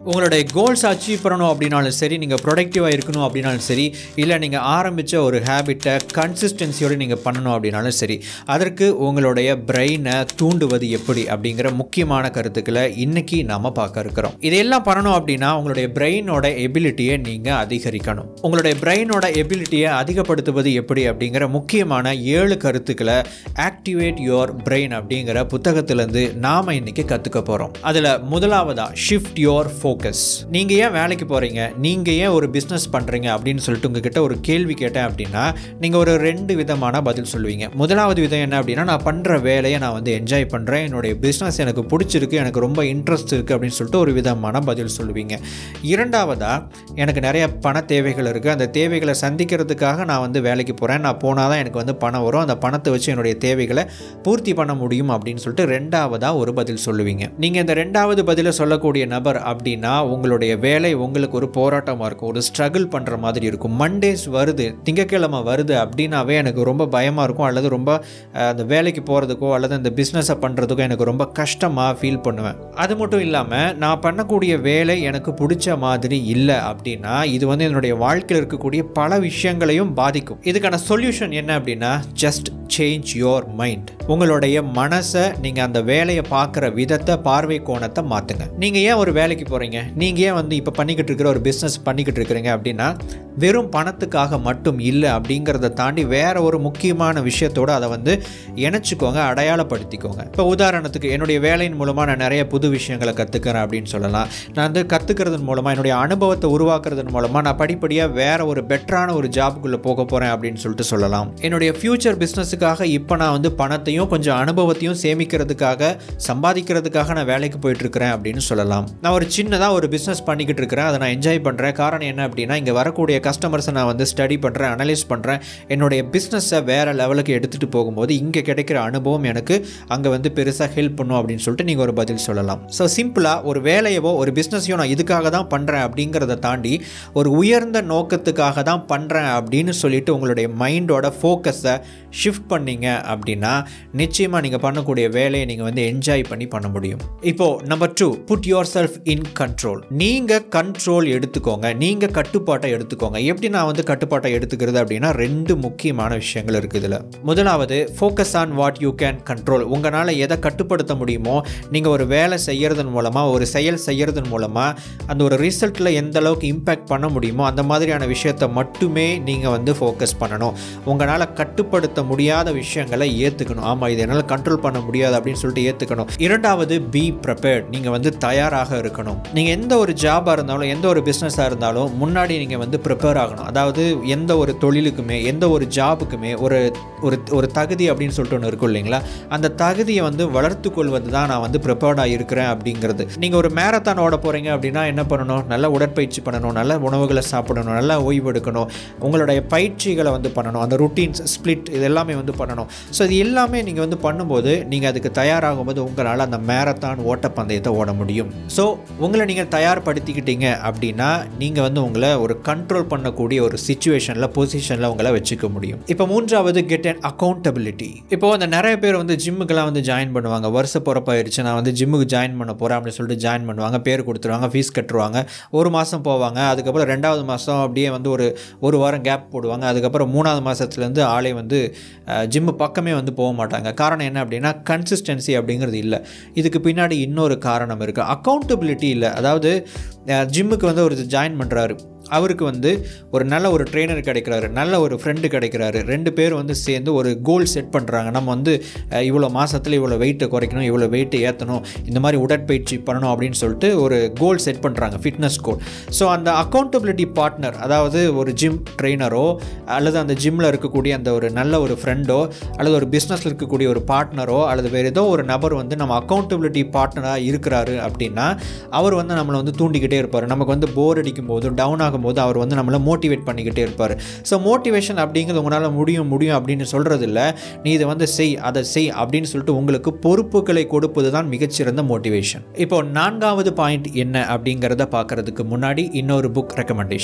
உங்களுடைய goals achieve பண்ணணும் அப்படின்னாலும் சரி நீங்கள் ப்ரொடக்டிவாக இருக்கணும் அப்படின்னாலும் சரி இல்லை நீங்கள் ஆரம்பித்த ஒரு ஹேபிட்டை கன்சிஸ்டன்சியோடு நீங்கள் பண்ணணும் அப்படின்னாலும் சரி அதற்கு உங்களுடைய பிரெயினை தூண்டுவது எப்படி அப்படிங்கிற முக்கியமான கருத்துக்களை இன்றைக்கி நாம் பார்க்க இருக்கிறோம் இதையெல்லாம் பண்ணணும் அப்படின்னா உங்களுடைய பிரெயினோட எபிலிட்டியை நீங்கள் அதிகரிக்கணும் உங்களுடைய பிரெயினோட எபிலிட்டியை அதிகப்படுத்துவது எப்படி அப்படிங்கிற முக்கியமான ஏழு கருத்துக்களை ஆக்டிவேட் யுவர் பிரெயின் அப்படிங்கிற புத்தகத்திலேருந்து நாம் இன்றைக்கி கற்றுக்க போகிறோம் அதில் முதலாவதா ஷிஃப்ட் யுவர் ஃபோக்கஸ் நீங்கள் ஏன் வேலைக்கு போகிறீங்க நீங்கள் ஏன் ஒரு பிஸ்னஸ் பண்ணுறீங்க அப்படின்னு சொல்லிட்டு உங்ககிட்ட ஒரு கேள்வி கேட்டேன் அப்படின்னா நீங்கள் ஒரு ரெண்டு விதமான பதில் சொல்லுவீங்க முதலாவது விதம் என்ன அப்படின்னா நான் பண்ணுற வேலையை நான் வந்து என்ஜாய் பண்ணுறேன் என்னுடைய பிஸ்னஸ் எனக்கு பிடிச்சிருக்கு எனக்கு ரொம்ப இன்ட்ரெஸ்ட் இருக்குது அப்படின்னு சொல்லிட்டு ஒரு விதமான பதில் சொல்லுவீங்க இரண்டாவதாக எனக்கு நிறைய பண தேவைகள் இருக்குது அந்த தேவைகளை சந்திக்கிறதுக்காக நான் வந்து வேலைக்கு போகிறேன் நான் போனால் தான் எனக்கு வந்து பணம் வரும் அந்த பணத்தை வச்சு என்னுடைய தேவைகளை பூர்த்தி பண்ண முடியும் அப்படின்னு சொல்லிட்டு ரெண்டாவதாக ஒரு பதில் சொல்லுவீங்க நீங்கள் இந்த ரெண்டாவது பதிலை சொல்லக்கூடிய நபர் அப்படின்னா உங்களுடைய வேலை உங்களுக்கு ஒரு போராட்டமாக இருக்கும் ஒரு ஸ்ட்ரகிள் பண்ணுற மாதிரி இருக்கும் மண்டேஸ் வருது திங்கக்கிழமை வருது அப்படின்னாவே எனக்கு ரொம்ப பயமாக இருக்கும் அல்லது ரொம்ப அஹ், அந்த வேலைக்கு போகிறதுக்கோ அல்லது அந்த பிஸ்னஸை பண்ணுறதுக்கோ எனக்கு ரொம்ப கஷ்டமாக ஃபீல் பண்ணுவேன் அது மட்டும் இல்லாமல் நான் பண்ணக்கூடிய வேலை எனக்கு பிடிச்ச மாதிரி இல்லை அப்படின்னா இது வந்து என்னுடைய வாழ்க்கையில் இருக்கக்கூடிய பல விஷயங்களையும் பாதிக்கும் இதுக்கான சொல்யூஷன் என்ன அப்படின்னா ஜஸ்ட் சேஞ்ச் யோர் மைண்ட் உங்களுடைய மனசை நீங்கள் அந்த வேலையை பார்க்குற விதத்தை பார்வை கோணத்தை மாற்றுங்க நீங்கள் ஏன் ஒரு வேலைக்கு போகிறீங்க நீங்கள் ஏன் வந்து இப்போ பண்ணிக்கிட்டு இருக்கிற ஒரு பிஸ்னஸ் பண்ணிக்கிட்டு இருக்கிறீங்க அப்படின்னா வெறும் பணத்துக்காக மட்டும் இல்லை அப்படிங்கிறத தாண்டி வேற ஒரு முக்கியமான விஷயத்தோடு அதை வந்து இணைச்சிக்கோங்க அடையாளப்படுத்திக்கோங்க இப்போ உதாரணத்துக்கு என்னுடைய வேலையின் மூலமாக நான் நிறைய புது விஷயங்களை கற்றுக்கிறேன் அப்படின்னு சொல்லலாம் நான் வந்து கற்றுக்கிறதன் மூலமாக என்னுடைய அனுபவத்தை உருவாக்குறதன் மூலமாக நான் படிப்படியாக வேற ஒரு பெட்டரான ஒரு ஜாபுக்குள்ளே போக போகிறேன் அப்படின்னு சொல்லிட்டு சொல்லலாம் என்னுடைய ஃப்யூச்சர் பிஸ்னஸுக்காக இப்போ நான் வந்து பணத்தையும் கொஞ்சம் அனுபவத்தையும் சேமிக்கிறதுக்காக சம்பாதிக்கிறதுக்காக நான் வேலைக்கு போயிட்டு இருக்கிறேன் அப்படின்னு சொல்லலாம் நான் ஒரு சின்னதாக ஒரு பிஸ்னஸ் பண்ணிக்கிட்டு இருக்கிறேன் அதை நான் என்ஜாய் பண்ணுறேன் காரணம் என்ன அப்படின்னா இங்கே வரக்கூடிய கஸ்டமர்ஸை நான் வந்து ஸ்டடி பண்ணுறேன் அனலைஸ் பண்ணுறேன் என்னுடைய பிஸ்னஸை வேறு லெவலுக்கு எடுத்துகிட்டு போகும்போது இங்கே கிடைக்கிற அனுபவம் எனக்கு அங்கே வந்து பெருசாக ஹெல்ப் பண்ணும் அப்படின்னு சொல்லிட்டு நீங்கள் ஒரு பதில் சொல்லலாம் ஸோ சிம்பிளாக ஒரு வேலையவோ ஒரு பிஸ்னஸையோ நான் இதுக்காக தான் பண்ணுறேன் அப்படிங்கிறத தாண்டி ஒரு உயர்ந்த நோக்கத்துக்காக தான் பண்ணுறேன் அப்படின்னு சொல்லிட்டு உங்களுடைய மைண்டோட ஃபோக்கஸை ஷிஃப்ட் பண்ணீங்க அப்படின்னா நிச்சயமாக நீங்கள் பண்ணக்கூடிய வேலையை நீங்கள் வந்து என்ஜாய் பண்ணி பண்ண முடியும் இப்போது number two put yourself in control நீங்கள் கண்ட்ரோல் எடுத்துக்கோங்க நீங்கள் கட்டுப்பாட்டை எடுத்துக்கோங்க எப்படி நான் வந்து கட்டுப்பாட்டை எடுத்துக்கிறது அப்படின்னா ரெண்டு முக்கியமான விஷயங்கள் இருக்குது இதில் முதலாவது focus on what you can control உங்களால் எதை கட்டுப்படுத்த முடியுமோ நீங்கள் ஒரு வேலை செய்யறதன் மூலமாக ஒரு செயல் செய்யறதன் மூலமாக அந்த ஒரு ரிசல்ட்டில் எந்த அளவுக்கு இம்பேக்ட் பண்ண முடியுமோ அந்த மாதிரியான விஷயத்தை மட்டுமே நீங்கள் வந்து ஃபோக்கஸ் பண்ணணும் உங்களால் கட்டுப்படுத்த முடியாத விஷயங்களை ஏற்றுக்கணும் ஆமாம் இது என்னால் கண்ட்ரோல் பண்ண முடியாது அப்படின்னு சொல்லிட்டு ஏற்றுக்கணும் இரண்டாவது பி ப்ரிப்பேர்ட் நீங்கள் வந்து தயாராக இருக்கணும் நீங்கள் எந்த ஒரு ஜாபாக இருந்தாலும் எந்த ஒரு பிஸ்னஸாக இருந்தாலும் முன்னாடி நீங்கள் வந்து ப்ரிப்பேர் ஆகணும் அதாவது எந்த ஒரு தொழிலுக்குமே எந்த ஒரு ஜாபுக்குமே ஒரு ஒரு ஒரு தகுதி அப்படின்னு சொல்லிட்டு ஒன்று இருக்கும் இல்லைங்களா அந்த தகுதியை வந்து வளர்த்து கொள்வது தான் நான் வந்து ப்ரிப்பேர்டாக இருக்கிறேன் அப்படிங்கிறது நீங்கள் ஒரு மேரத்தான் ஓட போகிறீங்க அப்படின்னா என்ன பண்ணணும் நல்ல உடற்பயிற்சி பண்ணணும் நல்ல உணவுகளை சாப்பிடணும் நல்லா ஓய்வு எடுக்கணும் உங்களுடைய பயிற்சிகளை வந்து பண்ணணும் அந்த ருட்டீன்ஸ் ஸ்ப்ளிட் இது எல்லாமே வந்து பண்ணணும் ஸோ இது எல்லாமே நீங்கள் வந்து பண்ணும்போது நீங்கள் அதுக்கு தயாராகும் போது உங்களால் அந்த மேரத்தான் ஓட்டப்பந்தயத்தை ஓட முடியும் ஸோ உங்களை நீங்கள் தயார்படுத்திக்கிட்டீங்க அப்படின்னா நீங்கள் வந்து உங்களை ஒரு கண்ட்ரோல் பண்ணக்கூடிய ஒரு சுச்சுவேஷனில் பொசிஷனில் உங்களை வச்சுக்க முடியும் இப்போ மூன்றாவது கெட் அன் அக்கௌண்டபிலிட்டி இப்போ அந்த நிறைய பேர் வந்து ஜிம்முக்கெல்லாம் வந்து ஜாயின் பண்ணுவாங்க வருஷ பிறப்பாயிருச்சு நான் வந்து ஜிம்முக்கு ஜாயின் பண்ண போகிறேன் அப்படின்னு சொல்லிட்டு ஜாயின் பண்ணுவாங்க பேர் கொடுத்துருவாங்க ஃபீஸ் கட்டுருவாங்க ஒரு மாதம் போவாங்க அதுக்கப்புறம் ரெண்டாவது மாதம் அப்படியே வந்து ஒரு ஒரு வாரம் கேப் போடுவாங்க அதுக்கப்புறம் மூணாவது மாதத்துலேருந்து ஆளே வந்து ஜிம்மு பக்கமே வந்து போக மாட்டாங்க காரணம் என்ன அப்படின்னா கன்சிஸ்டன்சி அப்படிங்கிறது இல்லை இதுக்கு பின்னாடி இன்னொரு காரணம் இருக்குது அக்கௌண்டபிலிட்டி இல்லை அதாவது ஜிம்முக்கு வந்து ஒரு ஜாயின் பண்ணுறாரு அவருக்கு வந்து ஒரு நல்ல ஒரு ட்ரெயினர் கிடைக்கிறாரு நல்ல ஒரு ஃப்ரெண்டு கிடைக்கிறாரு ரெண்டு பேர் வந்து சேர்ந்து ஒரு கோல் செட் பண்ணுறாங்க நம்ம வந்து அஹ், இவ்வளோ மாதத்தில் இவ்வளோ வெயிட்டை குறைக்கணும் இவ்வளோ வெயிட்டை ஏற்றணும் இந்த மாதிரி உடற்பயிற்சி பண்ணணும் அப்படின்னு சொல்லிட்டு ஒரு கோல் செட் பண்ணுறாங்க ஃபிட்னஸ் கோல் ஸோ அந்த அக்கௌண்டபிலிட்டி பார்ட்னர் அதாவது ஒரு ஜிம் ட்ரெயினரோ அல்லது அந்த ஜிம்மில் இருக்கக்கூடிய அந்த ஒரு நல்ல ஒரு ஃப்ரெண்டோ அல்லது ஒரு பிஸ்னஸில் இருக்கக்கூடிய ஒரு பார்ட்னரோ அல்லது வேறு ஏதோ ஒரு நபர் வந்து நம்ம அக்கௌண்டபிலிட்டி பார்ட்னராக இருக்கிறாரு அப்படின்னா அவர் வந்து நம்மளை வந்து தூண்டிக்கிட்டே இருப்பார் நமக்கு வந்து போர் அடிக்கும் போது டவுன் ஆகும்போது அவர் வந்து நம்மளை மோட்டிவேட் பண்ணிக்கிட்டே இருப்பார் ஸோ மோட்டிவேஷன் அப்படிங்கிறது உங்களால் முடியும் முடியும் அப்படின்னு சொல்கிறது இல்லை நீ இதை வந்து செய் அதை செய் அப்படின்னு சொல்லிட்டு உங்களுக்கு பொறுப்புகளை கொடுப்பது தான் மிகச்சிறந்த மோட்டிவேஷன் இப்போ நான்காவது பாயிண்ட் என்ன அப்படிங்கிறத பார்க்கறதுக்கு முன்னாடி இன்னொரு புக் ரெக்கமெண்டேஷன்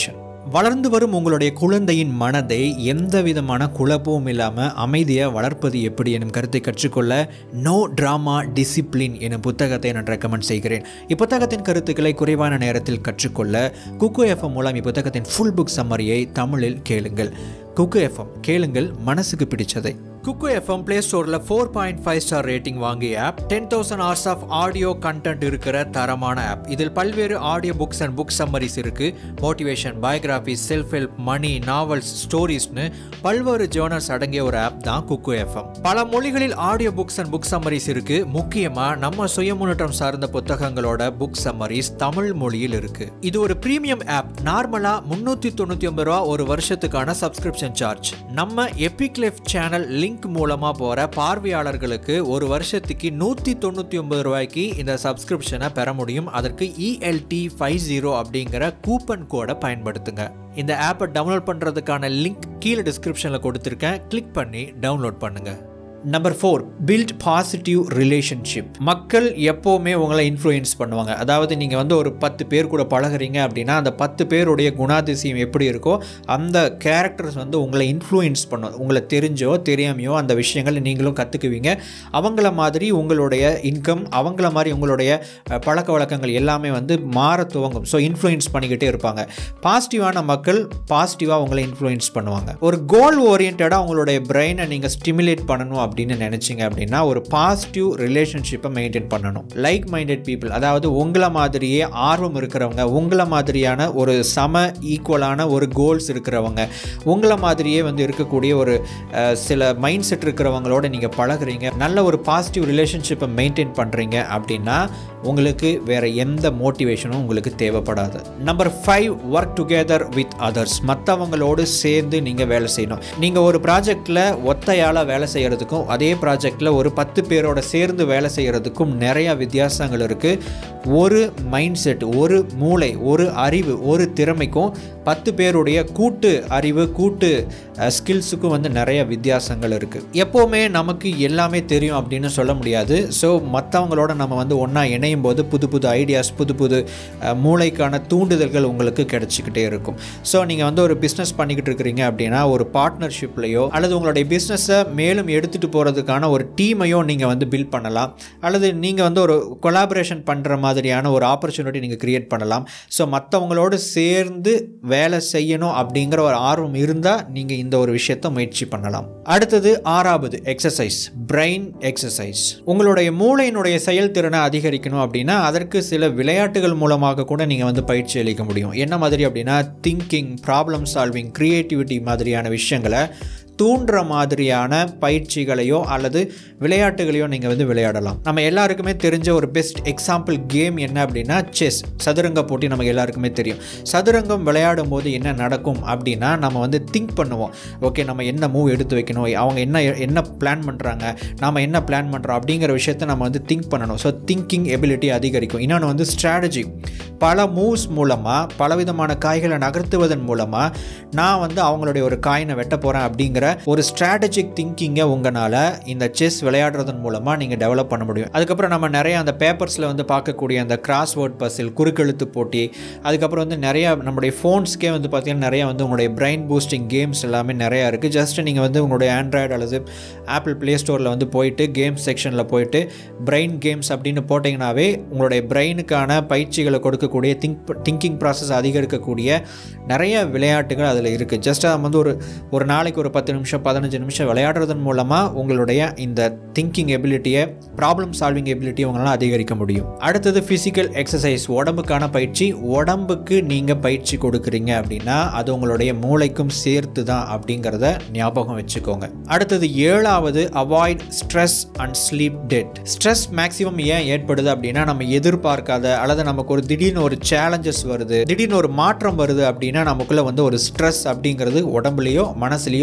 வளர்ந்து வரும் உங்களுடைய குழந்தையின் மனதை எந்த விதமான குழப்பமும் இல்லாமல் அமைதியாக வளர்ப்பது எப்படி எனும் கருத்தை கற்றுக்கொள்ள நோ ட்ராமா டிசிப்ளின் எனும் புத்தகத்தை நான் ரெக்கமெண்ட் செய்கிறேன் இப்புத்தகத்தின் கருத்துக்களை குறைவான நேரத்தில் கற்றுக்கொள்ள குக்கு எஃப்எம் மூலம் இப்புத்தகத்தின் ஃபுல் புக் சம்மரியை தமிழில் கேளுங்கள் குக்கு எஃப்எம் கேளுங்கள் மனசுக்கு பிடிச்சதை குக்கு எஃப்எம் பிளே ஸ்டோரில் four point five star rating வாங்கிய app ten thousand hours of audio content இருக்கிற தரமான ஆப் இதில் பல்வேறு audio books and book summaries இருக்கு motivation biography self help money novels ஸ்டோரிஸ்னு பல்வேறு ஜேர்னல்ஸ் அடங்கிய ஒரு ஆப் தான் குக்கு எஃப்எம் பல மொழிகளில் audio books and book summaries இருக்கு முக்கியமாக நம்ம சுய முன்னேற்றம் சார்ந்த புத்தகங்களோட புக் சம்மரிஸ் தமிழ் மொழியில் இருக்கு இது ஒரு பிரீமியம் ஆப் நார்மலா முன்னூற்றி தொண்ணூற்றி ஒன்பது ரூபா ஒரு வருஷத்துக்கான சப்ஸ்கிரிப்ஷன் சார்ஜ் நம்ம எபிக் லைஃப் சேனல் லிங்க் மூலமாக போகிற பார்வையாளர்களுக்கு ஒரு வருஷத்துக்கு நூற்றி தொண்ணூற்றி ஒன்பது ரூபாய்க்கு இந்த சப்ஸ்கிரிப்ஷனை பெற முடியும் அதற்கு இஎல்டி ஃபைவ் ஜீரோ அப்படிங்கிற கூப்பன் கோடை பயன்படுத்துங்க இந்த ஆப்பை டவுன்லோட் பண்ணுறதுக்கான லிங்க் கீழே டிஸ்கிரிப்ஷனில் கொடுத்துருக்கேன் கிளிக் பண்ணி டவுன்லோட் பண்ணுங்கள் number four build positive relationship மக்கள் எப்போவுமே உங்களை இன்ஃப்ளூயன்ஸ் பண்ணுவாங்க அதாவது நீங்கள் வந்து ஒரு பத்து பேர் கூட பழகுறீங்க அப்படின்னா அந்த பத்து பேருடைய குணாதிசயம் எப்படி இருக்கோ அந்த கேரக்டர்ஸ் வந்து உங்களை இன்ஃப்ளூயன்ஸ் பண்ணும் உங்களை தெரிஞ்சோ தெரியாமையோ அந்த விஷயங்கள் நீங்களும் கற்றுக்குவீங்க அவங்கள மாதிரி உங்களுடைய இன்கம் அவங்கள மாதிரி உங்களுடைய அஹ், பழக்க வழக்கங்கள் எல்லாமே வந்து மாற துவங்கும் ஸோ இன்ஃப்ளூயன்ஸ் பண்ணிக்கிட்டே இருப்பாங்க பாசிட்டிவான மக்கள் பாசிட்டிவாக உங்களை இன்ஃப்ளூயன்ஸ் பண்ணுவாங்க ஒரு கோல் ஓரியன்டாக உங்களுடைய பிரெயினை நீங்கள் ஸ்டிமுலேட் பண்ணணும் அப்படின்னு நினச்சிங்க அப்படின்னா ஒரு பாசிட்டிவ் ரிலேஷன்ஷிப்பை மெயின்டைன் பண்ணணும் லைக் மைண்டட் பீப்புள் அதாவது உங்களை மாதிரியே ஆர்வம் இருக்கிறவங்க உங்களை மாதிரியான ஒரு சம ஈக்குவலான ஒரு கோல்ஸ் இருக்கிறவங்க உங்களை மாதிரியே வந்து இருக்கக்கூடிய ஒரு அஹ், சில மைண்ட் செட் இருக்கிறவங்களோட நீங்கள் பழகுறீங்க நல்ல ஒரு பாசிட்டிவ் ரிலேஷன்ஷிப்பை மெயின்டைன் பண்ணுறீங்க அப்படின்னா உங்களுக்கு வேறு எந்த மோட்டிவேஷனும் உங்களுக்கு தேவைப்படாது number five work together with others மற்றவங்களோடு சேர்ந்து நீங்கள் வேலை செய்யணும் நீங்கள் ஒரு ப்ராஜெக்டில் ஒத்தையால் வேலை செய்கிறதுக்கும் அதே ப்ராஜெக்டில் ஒரு பத்து பேரோட சேர்ந்து வேலை செய்கிறதுக்கும் நிறையா வித்தியாசங்கள் இருக்குது ஒரு மைண்ட் செட் ஒரு மூளை ஒரு அறிவு ஒரு திறமைக்கும் பத்து பேருடைய கூட்டு அறிவு கூட்டு ஸ்கில்ஸுக்கும் வந்து நிறைய வித்தியாசங்கள் இருக்குது எப்போவுமே நமக்கு எல்லாமே தெரியும் அப்படின்னு சொல்ல முடியாது ஸோ மற்றவங்களோட நம்ம வந்து ஒன்றா இணையும் போது புது புது ஐடியாஸ் புது புது அஹ், மூளைக்கான தூண்டுதல்கள் உங்களுக்கு கிடைச்சிக்கிட்டே இருக்கும் ஸோ நீங்கள் வந்து ஒரு பிஸ்னஸ் பண்ணிக்கிட்டு இருக்கிறீங்க அப்படின்னா ஒரு பார்ட்னர்ஷிப்லையோ அல்லது உங்களுடைய பிஸ்னஸை மேலும் எடுத்துகிட்டு போகிறதுக்கான ஒரு டீமையோ நீங்கள் வந்து பில்ட் பண்ணலாம் அல்லது நீங்கள் வந்து ஒரு கொலாபரேஷன் பண்ணுற மாதிரியான ஒரு ஆப்பர்ச்சுனிட்டி நீங்கள் கிரியேட் பண்ணலாம் ஸோ மற்றவங்களோடு சேர்ந்து வேலை செய்யணும் அப்படிங்கிற ஒரு ஆர்வம் இருந்தால் நீங்கள் இந்த ஒரு விஷயத்தை முயற்சி பண்ணலாம் அடுத்தது ஆறாவது எக்ஸசைஸ் பிரெயின் எக்ஸசைஸ் உங்களுடைய மூளையினுடைய செயல்திறனை அதிகரிக்கணும் அப்படின்னா அதற்கு சில விளையாட்டுகள் மூலமாக கூட நீங்கள் வந்து பயிற்சி அளிக்க முடியும் என்ன மாதிரி அப்படின்னா திங்கிங் ப்ராப்ளம் சால்விங் க்ரியேட்டிவிட்டி மாதிரியான விஷயங்களை தூண்டுற மாதிரியான பயிற்சிகளையோ அல்லது விளையாட்டுகளையோ நீங்கள் வந்து விளையாடலாம் நம்ம எல்லாருக்குமே தெரிஞ்ச ஒரு பெஸ்ட் எக்ஸாம்பிள் கேம் என்ன அப்படின்னா செஸ் சதுரங்க போட்டி நமக்கு எல்லாருக்குமே தெரியும் சதுரங்கம் விளையாடும் போது என்ன நடக்கும் அப்படின்னா நம்ம வந்து திங்க் பண்ணுவோம் ஓகே நம்ம என்ன மூவ் எடுத்து வைக்கணும் அவங்க என்ன என்ன பிளான் பண்ணுறாங்க நாம் என்ன பிளான் பண்ணுறோம் அப்படிங்கிற விஷயத்த நம்ம வந்து திங்க் பண்ணணும் ஸோ திங்கிங் எபிலிட்டி அதிகரிக்கும் இன்னொன்று வந்து ஸ்ட்ராட்டஜி பல மூவ்ஸ் மூலமாக பலவிதமான காய்களை நகர்த்துவதன் மூலமாக நான் வந்து அவங்களுடைய ஒரு காயினை வெட்ட போகிறேன் அப்படிங்கிற ஒரு ஸ்ட்ராட்டஜிக் திங்கிங்கை உங்களால் இந்த செஸ் விளையாடுறதன் மூலமாக நீங்கள் டெவலப் பண்ண முடியும் அதுக்கப்புறம் நம்ம நிறைய அந்த பேப்பர்ஸில் வந்து பார்க்கக்கூடிய அந்த கிராஸ்வேர்ட் பசில் குறுக்கெழுத்து போட்டி அதுக்கப்புறம் வந்து நிறைய நம்முடைய ஃபோன்ஸ்க்கே வந்து பார்த்திங்கன்னா நிறைய வந்து உங்களுடைய பிரெயின் பூஸ்டிங் கேம்ஸ் எல்லாமே நிறையா இருக்குது ஜஸ்ட் நீங்கள் வந்து உங்களுடைய ஆண்ட்ராய்டு அல்லது ஆப்பிள் ப்ளே ஸ்டோரில் வந்து போயிட்டு கேம்ஸ் செக்ஷனில் போயிட்டு பிரெயின் கேம்ஸ் அப்படின்னு போட்டிங்கனாவே உங்களுடைய பிரெயினுக்கான பயிற்சிகளை கொடுக்கக்கூடிய திங்க் திங்கிங் ப்ராசஸ் அதிகரிக்கக்கூடிய நிறைய விளையாட்டுகள் அதில் இருக்குது ஜஸ்ட் நம்ம வந்து ஒரு ஒரு நாளைக்கு ஒரு பத்து நிமிஷம் பதினஞ்சு நிமிஷம் விளையாடுறதன் மூலமாக உங்களுடைய இந்த திங்கிங் எபிலிட்டியை ப்ராப்ளம் சால்விங் எபிலிட்டியை உங்களால் அதிகரிக்க முடியும் அடுத்தது ஃபிசிக்கல் எக்ஸசைஸ் உடம்புக்கான பயிற்சி உடம்புக்கு நீங்கள் பயிற்சி கொடுக்குறீங்க அப்படின்னா அது உங்களுடைய மூளைக்கும் சேர்த்து தான் அப்படிங்கிறத ஞாபகம் வச்சுக்கோங்க அடுத்தது ஏழாவது அவாய்ட் ஸ்ட்ரெஸ் அண்ட் ஸ்லீப் டெட் ஸ்ட்ரெஸ் மேக்ஸிமம் ஏன் ஏற்படுது அப்படின்னா நம்ம எதிர்பார்க்காத அல்லது நமக்கு ஒரு திடீர்னு ஒரு சேலஞ்சஸ் வருது திடீர்னு ஒரு மாற்றம் வருது அப்படின்னா நமக்குள்ள வந்து ஒரு ஸ்ட்ரெஸ் அப்படிங்கிறது உடம்புலையோ மனசுலையோ ஏற்படுது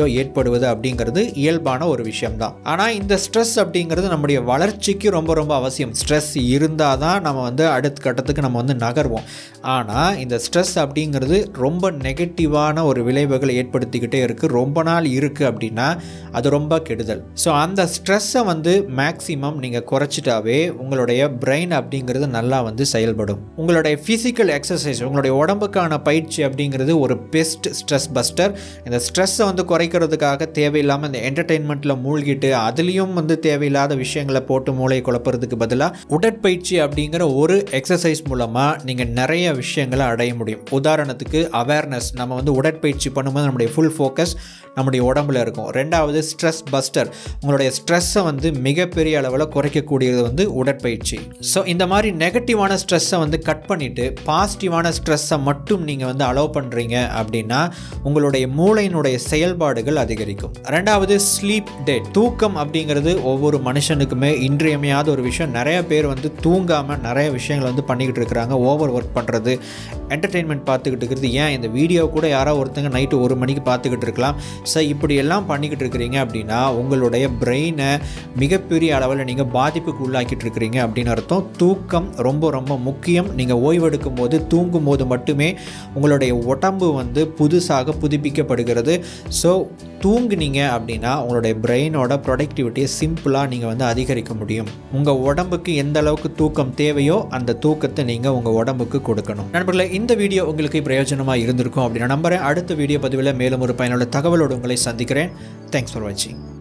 ஏற்படுவது அப்படிங்கிறது இயல்பான ஒரு விஷயம்தான் ஆனால் இந்த ஸ்ட்ரெஸ் அப்படிங்கிறது நம்முடைய வளர்ச்சிக்கு ரொம்ப ரொம்ப அவசியம் ஸ்ட்ரெஸ் இருந்தால் தான் நம்ம வந்து அடுத்த கட்டத்துக்கு நம்ம வந்து நகர்வோம் ஆனால் இந்த ஸ்ட்ரெஸ் அப்படிங்கிறது ரொம்ப நெகட்டிவான ஒரு விளைவுகளை ஏற்படுத்திக்கிட்டே இருக்குது ரொம்ப நாள் இருக்குது அப்படின்னா அது ரொம்ப கெடுதல் ஸோ அந்த ஸ்ட்ரெஸ்ஸை வந்து மேக்ஸிமம் நீங்கள் குறைச்சிட்டாவே உங்களுடைய பிரெயின் அப்படிங்கிறது நல்லா வந்து செயல்படும் உங்களுடைய ஃபிசிக்கல் எக்ஸசைஸ் உங்களுடைய உடம்புக்கான பயிற்சி அப்படிங்கிறது ஒரு பெஸ்ட் ஸ்ட்ரெஸ் பஸ்டர் இந்த ஸ்ட்ரெஸ்ஸை வந்து குறைக்கிறதுக்காக தேவையில்லாமல் இந்த என்டர்டெயின்மெண்ட்டில் மூழ்கிட்டு அதுலேயும் வந்து தேவையில்லாத விஷயங்களை போட்டு மூளை குழப்பறதுக்கு பதிலாக உடற்பயிற்சி அப்படிங்கிற ஒரு எக்ஸசைஸ் மூலமாக நீங்கள் நிறைய விஷயங்களை அடைய முடியும் உதாரணத்துக்கு அவேர்னஸ் நம்ம வந்து உடற்பயிற்சி பண்ணும்போது நம்முடைய ஃபுல் ஃபோக்கஸ் நம்முடைய உடம்புல இருக்கும் ரெண்டாவது ஸ்ட்ரெஸ் பஸ்டர் உங்களுடைய ஸ்ட்ரெஸ்ஸை வந்து மிகப்பெரிய அளவில் குறைக்கக்கூடியது வந்து உடற்பயிற்சி ஸோ இந்த மாதிரி நெகட்டிவான ஸ்ட்ரெஸ்ஸை வந்து கட் பண்ணிவிட்டு பாசிட்டிவான ஸ்ட்ரெஸ்ஸை மட்டும் நீங்கள் வந்து அலோவ் பண்ணுறீங்க அப்படின்னா உங்களுடைய மூளையினுடைய செயல்பாடுகள் அதிகரிக்கும் ரெண்டாவது ஸ்லீப் டேட் தூக்கம் அப்படிங்கிறது ஒவ்வொரு மனுஷனுக்குமே இன்றியமையாத ஒரு விஷயம் நிறைய பேர் வந்து தூங்காமல் நிறைய விஷயங்களை வந்து பண்ணிக்கிட்டு இருக்கிறாங்க ஓவர் ஒர்க் பண்ணுறது என்டர்டெயின்மெண்ட் பார்த்துக்கிட்டு இருக்கிறது ஏன் இந்த வீடியோ கூட யாரோ ஒருத்தங்க நைட்டு ஒரு மணிக்கு பார்த்துக்கிட்டு இருக்கலாம் ஸோ இப்படி எல்லாம் பண்ணிக்கிட்டு இருக்கிறீங்க அப்படின்னா உங்களுடைய பிரெயினை மிகப்பெரிய அளவில் நீங்கள் பாதிப்புக்கு உள்ளாக்கிட்டு இருக்கிறீங்க அப்படின்னு அர்த்தம் தூக்கம் ரொம்ப ரொம்ப முக்கியம் நீங்கள் ஓய்வெடுக்கும் போது தூங்கும் போது மட்டுமே உங்களுடைய உடம்பு வந்து புதுசாக புதுப்பிக்கப்படுகிறது ஸோ தூங்குனீங்க அப்படின்னா உங்களுடைய பிரெயினோட ப்ரொடக்டிவிட்டியை சிம்பிளாக நீங்கள் வந்து அதிகரிக்க முடியும் உங்கள் உடம்புக்கு எந்த அளவுக்கு தூக்கம் தேவையோ அந்த தூக்கத்தை நீங்கள் உங்கள் உடம்புக்கு கொடுக்கணும் நண்பர்களே இந்த வீடியோ உங்களுக்கு பிரயோஜனமாக இருந்திருக்கும் அப்படின்னு நம்புறேன் அடுத்த வீடியோ பதிவில் மேலும் ஒரு பயனுள்ள தகவலோடு உங்களை சந்திக்கிறேன் தேங்க்ஸ் ஃபார் வாட்சிங்